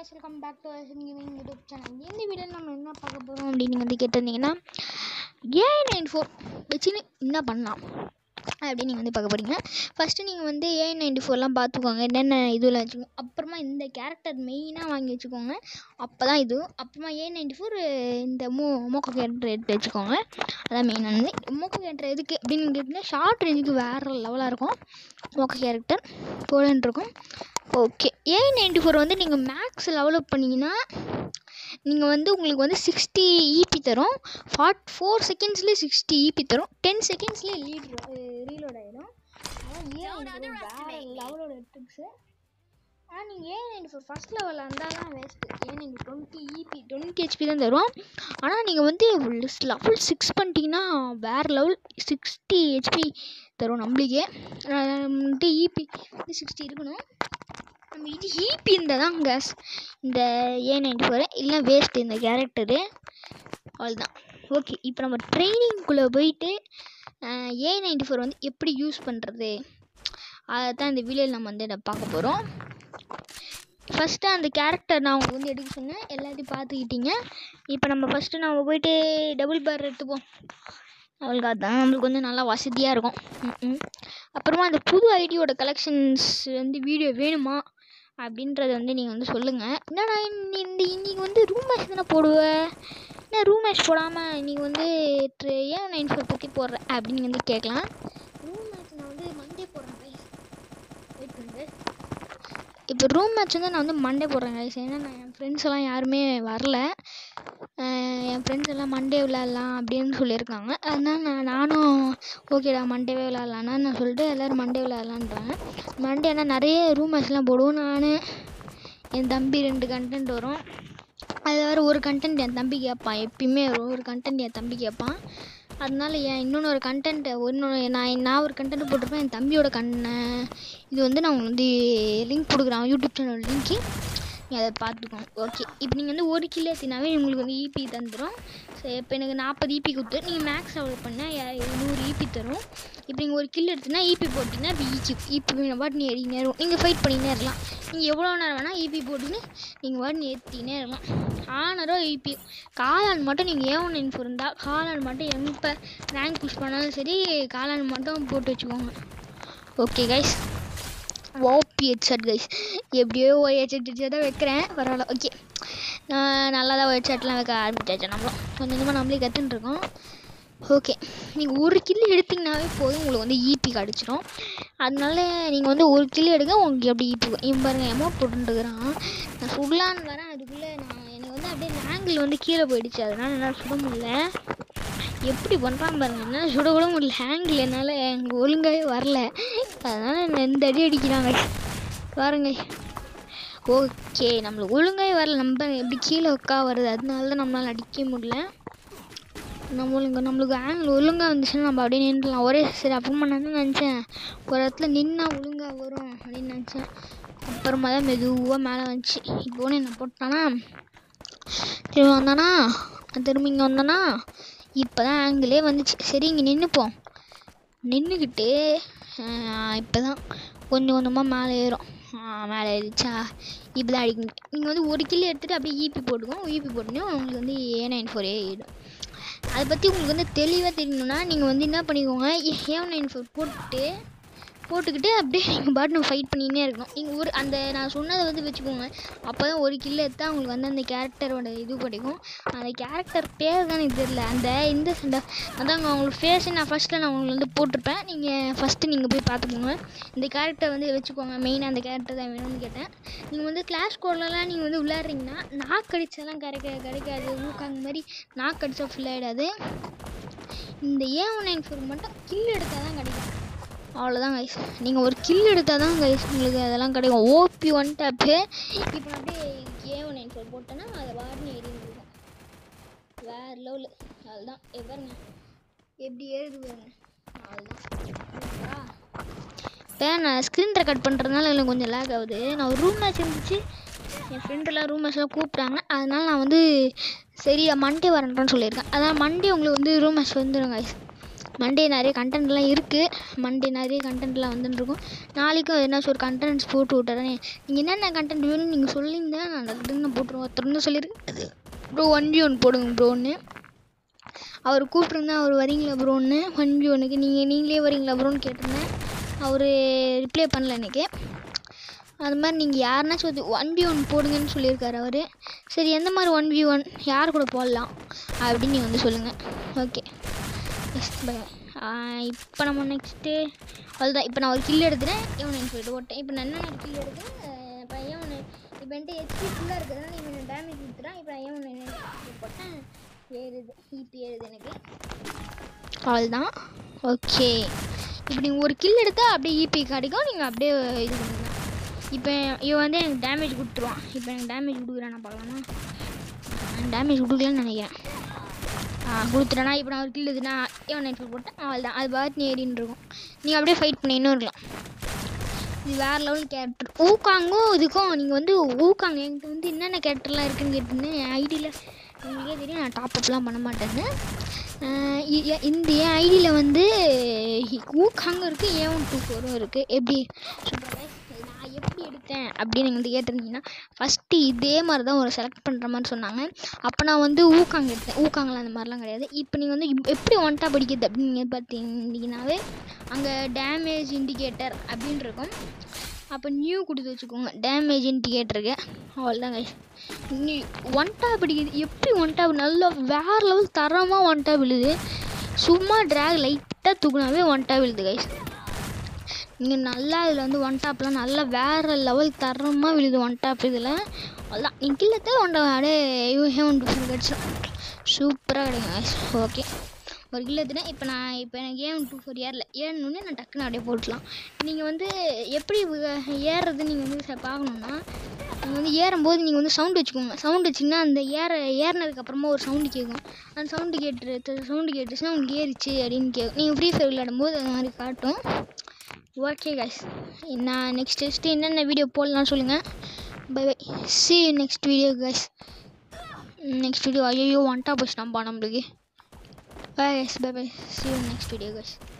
Guys welcome back to gaming YouTube channel இந்த வீடியோவில் நம்ம என்ன பார்க்க போகிறோம் அப்படின்னு நீங்கள் வந்து கேட்டிருந்தீங்கன்னா ஏ நைன் ஃபோர் வச்சு என்ன பண்ணலாம் அப்படின்னு நீங்கள் வந்து பார்க்க போகிறீங்க ஃபஸ்ட்டு நீங்கள் வந்து ஏ நைன்டி ஃபோர்லாம் பார்த்துக்கோங்க என்னென்ன இதில் வச்சுக்கோங்க அப்புறமா இந்த கேரக்டர் மெயினாக வாங்கி வச்சுக்கோங்க அப்போ தான் இது அப்புறமா ஏ நைன்டி ஃபோர் இந்த மோ மோக்கோ கேரக்டர் எடுத்து வச்சுக்கோங்க அதான் மெயினானது மோக்கோ கேரக்டர் எதுக்கு அப்படின்னு கேட்டிங்கன்னா ஷார்ட் ரேஞ்சுக்கு வேறு லெவலாக இருக்கும் மோக்கோ கேரக்டர் போலன்னு இருக்கும் ஓகே ஏ நைன்டி ஃபோர் வந்து நீங்கள் மேக்ஸ் டெவலப் பண்ணிங்கன்னா நீங்கள் வந்து உங்களுக்கு வந்து சிக்ஸ்டி இபி தரும் ஃபார்ட் ஃபோர் செகண்ட்ஸ்லேயே சிக்ஸ்டி இபி தரும் டென் செகண்ட்ஸ்லேயே லீட் ரீலோட் ஆகிடும் அதான் ஏ வேறு லெவலோட ட்ரிக்ஸு ஆனால் நீங்கள் ஏ நைன்டி ஃபோர் ஃபஸ்ட் லெவலில் இருந்தால் தான் waste A ninety twenty EP twenty HP தான் தரும் ஆனால் நீங்கள் வந்து லெவல் சிக்ஸ் பண்ணிட்டீங்கன்னா வேறு லெவல் சிக்ஸ்டி ஹெச்பி தரும் நம்மளுக்கே வந்துட்டு இபி வந்து சிக்ஸ்டி இருக்கணும் நம்ம இது ஈபி இருந்தால் தான் கேஸ் இந்த ஏ நைன்டி ஃபோர் இல்லை வேஸ்ட் இந்த கேரக்டரு அவ்வளோதான் ஓகே இப்போ நம்ம ட்ரைனிங்குள்ளே போயிட்டு ஏ நைன்டி ஃபோர் வந்து எப்படி யூஸ் பண்ணுறது அதை தான் இந்த வீடியோவில் நம்ம வந்து இதை பார்க்க போகிறோம் ஃபஸ்ட்டு அந்த கேரக்டர் நான் உங்களுக்கு வந்து எடுக்க சொன்னேன் எல்லாத்தையும் பார்த்துக்கிட்டீங்க இப்போ நம்ம ஃபஸ்ட்டு நம்ம போயிட்டு டபுள் பார் எடுத்துப்போம் அவளுக்கு அதுதான் நம்மளுக்கு வந்து நல்லா வசதியாக இருக்கும் ம் அப்புறமா அந்த புது ஐடியோட கலெக்ஷன்ஸ் வந்து வீடியோ வேணுமா அப்படின்றத வந்து நீங்கள் வந்து சொல்லுங்கள் என்னடா இந்த இந்த இன்றைக்கி வந்து ரூம் மேட்ச் தானே போடுவ என்ன ரூம் மேட்ச் போடாமல் நீங்கள் வந்து ஏன் நைன் ஃபோர் பற்றி போடுற அப்படின்னு நீங்கள் வந்து கேட்கலாம் ரூம் மேட்ச் நான் வந்து மண்டே போடுறேன் கைஸ் வெயிட் பண்ணுங்க இப்போ ரூம் மேட்ச் வந்து நான் வந்து மண்டே போடுறேன் கைஸ் ஏன்னா நான் என் ஃப்ரெண்ட்ஸ் எல்லாம் யாருமே வரல என் ஃப்ரெண்ட்ஸ் எல்லாம் மண்டே விளாட்லாம் அப்படின்னு சொல்லியிருக்காங்க அதனால் நான் நானும் ஓகேடா மண்டேவே விளாட்லான்னா நான் சொல்லிட்டு எல்லோரும் மண்டே விளாட்லான்றாங்க மண்டே ஆனால் நிறைய ரூம் மேட்ச்லாம் போடுவோம் நான் என் தம்பி ரெண்டு கண்டென்ட் வரும் அதில் வேறு ஒரு கண்டென்ட் என் தம்பி கேட்பான் எப்பயுமே ஒரு கண்டென்ட் என் தம்பி கேட்பான் அதனால என் இன்னொன்று ஒரு கண்டென்ட்டை இன்னொன்று நான் நான் ஒரு கண்டென்ட் போட்டிருப்பேன் என் தம்பியோட கண்ண இது வந்து நான் உங்களுக்கு வந்து லிங்க் கொடுக்குறேன் யூடியூப் சேனல் லிங்க்கு நீங்கள் அதை பார்த்துக்கோங்க ஓகே இப்போ நீங்கள் வந்து ஒரு கிலோ ஏற்றினாவே உங்களுக்கு வந்து இபி தந்துடும் ஸோ இப்போ எனக்கு நாற்பது இபி கொடுத்து நீங்கள் மேக்ஸ் டெவலப் பண்ணால் நூறு இபி தரும் இப்போ நீங்கள் ஒரு கில் எடுத்துனா இபி போட்டிங்கன்னா இப்போ ஈச்சி இப்போ பாட்டு நீ ஏறினே இருக்கும் நீங்கள் ஃபைட் பண்ணினே இருக்கலாம் நீங்கள் எவ்வளோ நேரம் வேணால் இபி போட்டுன்னு நீங்கள் பாட்டு ஏற்றினே இருக்கலாம் ஆனரோ இபி காலான் மட்டும் நீங்கள் ஏ ஒன் நைன் ஃபோர் இருந்தால் காலான் மட்டும் எப்போ ரேங்க் புஷ் பண்ணாலும் சரி காலான் மட்டும் போட்டு வச்சுக்கோங்க okay guys OP headset guys எப்படியோ ஒரு ஹெட்செட் ஹெட்செட் தான் வைக்கிறேன் பரவாயில்ல ஓகே நான் நல்லா தான் ஹெட்செட்லாம் வைக்க ஆரம்பிச்சாச்சு நம்மளும் கொஞ்சம் கொஞ்சமாக நம்மளே கற்றுன்னு இருக்கோம் ஓகே நீங்கள் ஒரு கில்லு எடுத்திங்கனாவே போதும் உங்களுக்கு வந்து ஈபி கிடச்சிரும் அதனால நீங்கள் வந்து ஒரு கில்லு எடுங்க உங்களுக்கு எப்படி ஈபி இவன் பாருங்கள் எமௌண்ட் போட்டுருக்குறான் நான் சுடலான்னு வரேன் அதுக்குள்ளே நான் எனக்கு வந்து அப்படியே ஆங்கிள் வந்து கீழே போயிடுச்சு அதனால் என்னால் சுட முடியல எப்படி பண்ணுறான் பாருங்க என்ன சுட கூட முடியல ஹேங்கில் என்னால் எங்கள் ஒழுங்காகவே வரல அதனால் என்ன இந்த அடி அடிக்கிறாங்க பாருங்க ஓகே நம்மளுக்கு ஒழுங்காகவே வரல நம்ம எப்படி கீழே உட்கா வருது அதனால தான் நம்மளால் அடிக்க முடியல நம்ம ஒழுங்கு நம்மளுக்கு ஆங்கிள் ஒழுங்காக வந்துச்சுன்னா நம்ம அப்படியே நின்றுலாம் ஒரே சரி அப்புறமா நான் தான் நினச்சேன் ஒரு இடத்துல நின்னா ஒழுங்காக வரும் அப்படின்னு நினச்சேன் அப்புறமா தான் மெதுவாக மேலே வந்துச்சு இப்போ என்ன போட்டானா திரும்ப வந்தானா திரும்ப இங்கே வந்தானா இப்போ தான் ஆங்கிளே வந்துச்சு சரி இங்கே நின்றுப்போம் நின்றுக்கிட்டு இப்போ தான் கொஞ்சம் கொஞ்சமாக மேலே ஏறும் மேலே ஏறிச்சா இப்போ தான் அடிக்க முடியும் நீங்கள் வந்து ஒரு கிலோ எடுத்துகிட்டு அப்படியே ஈபி போட்டுக்கோங்க ஈபி போட்டுனே உங்களுக்கு வந்து ஏ நைன் ஃபோர் ஏறிடும் அதை பற்றி உங்களுக்கு வந்து தெளிவாக தெரியணுன்னா நீங்கள் வந்து என்ன பண்ணிக்கோங்க ஏ நைன் ஃபோர் போட்டு போட்டுக்கிட்டு அப்படியே நீங்கள் பாட்டு ஃபைட் பண்ணினே இருக்கணும் நீங்கள் ஒரு அந்த நான் சொன்னதை வந்து வச்சுக்கோங்க அப்போ தான் ஒரு கில்லு எடுத்தால் உங்களுக்கு வந்து அந்த கேரக்டரோட இது கிடைக்கும் அந்த கேரக்டர் பேர் தான் எனக்கு தெரியல அந்த இந்த சண்டை அதாங்க அவங்களுக்கு ஃபேஸை நான் ஃபஸ்ட்டில் நான் உங்களுக்கு வந்து போட்டிருப்பேன் நீங்கள் ஃபஸ்ட்டு நீங்கள் போய் பார்த்துக்கோங்க இந்த கேரக்டர் வந்து வச்சுக்கோங்க மெயினாக அந்த கேரக்டர் தான் வேணும்னு கேட்டேன் நீங்கள் வந்து கிளாஸ் கோட்லலாம் நீங்கள் வந்து விளையாடுறீங்கன்னா நாக்கு அடித்தாலாம் கிடைக்க கிடைக்காது ஊக்காங்க மாதிரி நாக்கு அடித்தா ஃபுல் ஆகிடாது இந்த ஏ ஒன் நைன் ஃபோர் மட்டும் கில் எடுத்தால் தான் கிடைக்கும் அவ்வளோதான் கைஸ் நீங்கள் ஒரு கில் எடுத்தால் தான் கைஸ் உங்களுக்கு அதெல்லாம் கிடைக்கும் ஓபி ஒன் டேப்பு இப்போ நான் அப்படியே ஏ ஒன் நைன் ஃபோர் போட்டேன்னா அதை வாரினு ஏறி இருக்கும் வேறு லெவலு அதுதான் எவருங்க எப்படி ஏறுது பாருங்க அதுதான் இப்போ நான் ஸ்க்ரீன் ரெக்கார்ட் பண்ணுறதுனால எனக்கு கொஞ்சம் லேக் ஆகுது நான் ஒரு ரூம் மேட்ச் இருந்துச்சு என் ஃப்ரெண்டெல்லாம் ரூம் மேட்ச்லாம் கூப்பிட்டாங்க அதனால் நான் வந்து சரி மண்டே வரேன்றான்னு சொல்லியிருக்கேன் அதான் மண்டே உங்களுக்கு வந்து ரூம் மேட்ச் வந்துடும் கைஸ் மண்டே நிறைய கண்டென்ட்லாம் இருக்குது மண்டே நிறைய கண்டென்ட்லாம் வந்துட்டுருக்கும் நாளைக்கும் எதனாச்சும் ஒரு கண்டென்ட்ஸ் போட்டு விட்டுறேன் நீங்கள் என்னென்ன கண்டென்ட் வேணும்னு நீங்கள் சொல்லியிருந்தா நான் டக்குன்னு நான் போட்டுருவேன் ஒருத்தர் வந்து சொல்லியிருக்கு ப்ரோ ஒன் பி ஒன் போடுங்க ப்ரோன்னு அவர் கூப்பிட்ருந்தா அவர் வரீங்களா ப்ரோன்னு ஒன் பி ஒனுக்கு நீங்கள் நீங்களே வரீங்களா ப்ரோன்னு கேட்டிருந்தேன் அவர் ரிப்ளை பண்ணல எனக்கு அது மாதிரி நீங்கள் யாருனாச்சும் வந்து ஒன் பி ஒன் போடுங்கன்னு சொல்லியிருக்காரு அவர் சரி எந்த மாதிரி ஒன் பி ஒன் யார் கூட போடலாம் அப்படின்னு நீங்கள் வந்து சொல்லுங்கள் ஓகே எஸ் பை இப்போ நம்ம நெக்ஸ்ட்டு அவ்வளோதான் இப்போ நான் ஒரு கில் எடுத்துகிறேன் இவன் சொல்லிட்டு ஓட்டேன் இப்போ நான் என்ன கில் எடுக்கிறேன் இப்போ ஏன் இப்போ என்கிட்ட ஹெச்பி ஃபுல்லாக இருக்கிறதுனால இவன் டேமேஜ் கொடுத்துட்டான் இப்போ நான் ஏன் போட்டேன் ஏறுது ஹீட் ஏறுது எனக்கு அவ்வளோதான் ஓகே இப்போ நீங்கள் ஒரு கில் எடுத்தால் அப்படியே ஈபி கிடைக்கும் நீங்கள் அப்படியே இது பண்ணுங்க இப்போ இவன் வந்து எனக்கு டேமேஜ் கொடுத்துருவான் இப்போ எனக்கு டேமேஜ் கொடுக்குறான் நான் பார்க்கலாமா நான் டேமேஜ் கொடுக்கலன்னு நினைக்கிறேன் ஆ கொடுத்துட்டேனா இப்போ நான் ஒரு கில் இதுனா இவன் நைட் போட்டேன் அவ்வளோதான் அது பாட்டு ஏறின்னு இருக்கும் நீங்கள் அப்படியே ஃபைட் பண்ணின்னு இருக்கலாம் இது வேறு லெவல் கேரக்டர் ஊக்காங்கும் இதுக்கும் நீங்கள் வந்து ஊக்காங்க என்கிட்ட வந்து என்னென்ன கேரக்டர்லாம் இருக்குன்னு கேட்டுன்னு என் ஐடியில் உங்களுக்கே தெரியும் நான் டாப் அப்லாம் பண்ண மாட்டேன்னு ஆஹ் இ- எ- இந்த என் ஐடியில் வந்து ஊக்காங்க இருக்குது ஏ ஒன் டூ ஃபோரும் இருக்குது எப்படி சொல்கிறேன் நான் எப்படி எடுத்தேன் அப்படின்னு நீங்கள் வந்து கேட்டிருந்தீங்கன்னா ஃபஸ்ட்டு இதே மாதிரி தான் ஒரு செலக்ட் பண்ணுற மாதிரி சொன்னாங்க அப்போ நான் வந்து ஊக்காங்க எடுத்தேன் ஊக்காங்கலாம் அந்த மாதிரிலாம் கிடையாது இப்போ நீங்கள் வந்து இப்- எப்படி ஒன் டாப் அடிக்கிறது அப்படின்னு நீங்கள் பார்த்தீங்கன்னாவே அங்கே டேமேஜ் இண்டிகேட்டர் அப்படின்னு இருக்கும் அப்போ நியூ கொடுத்து வச்சுக்கோங்க டேமேஜ் இண்டிகேட்டருக்கு அவ்வளோதான் guys. நீ ஒன் டாப் அடிக்குது எப்படி ஒன் டாப் நல்லா வேறு லெவல் தரமாக ஒன் டாப் விழுது சும்மா ட்ராக் லைட்டாக தூக்குனாவே ஒன் டாப் விழுது கைஸ் நீங்கள் நல்லா இதில் வந்து ஒன் டாப்லாம் நல்லா வேறு லெவல் தரமாக விழுது ஒன் டாப் இதில் அவ்வளோதான் நீங்கள் கில்லத்தில் ஒன் டாப் அப்படியே ஒன் டூ கிடச்சிடும் சூப்பராக கிடைக்கும் guys. ஓகே ஒரு கிலோ எடுத்துட்டேன் இப்போ நான் இப்போ எனக்கு ஏன் டூ ஃபோர் ஏறல ஏறணுன்னே நான் டக்குன்னு அப்படியே போட்டுக்கலாம் நீங்கள் வந்து எப்படி வு- ஏறுறது நீங்கள் வந்து ச- பார்க்கணுன்னா நீங்கள் வந்து ஏறும்போது நீங்கள் வந்து சவுண்ட் வச்சுக்கோங்க சவுண்ட் வச்சிங்கன்னா அந்த ஏற ஏறினதுக்கு அப்புறமா ஒரு சவுண்டு கேட்கும் அந்த சவுண்டு கேட்டு சவுண்டு கேட்டுச்சுன்னா உங்களுக்கு ஏறிச்சு அப்படின்னு கேட்கும் நீங்கள் ஃப்ரீ ஃபயர் விளையாடும்போது அந்த மாதிரி காட்டும் ஓகே guys நான் நெக்ஸ்ட் நெக்ஸ்ட்டு என்னென்ன வீடியோ போடலாம் சொல்லுங்கள் bye bye see next video guys next video ஐயோ ஒன்ட்டா போச்சு நம்பா நம்மளுக்கு bye guys bye bye see next video guys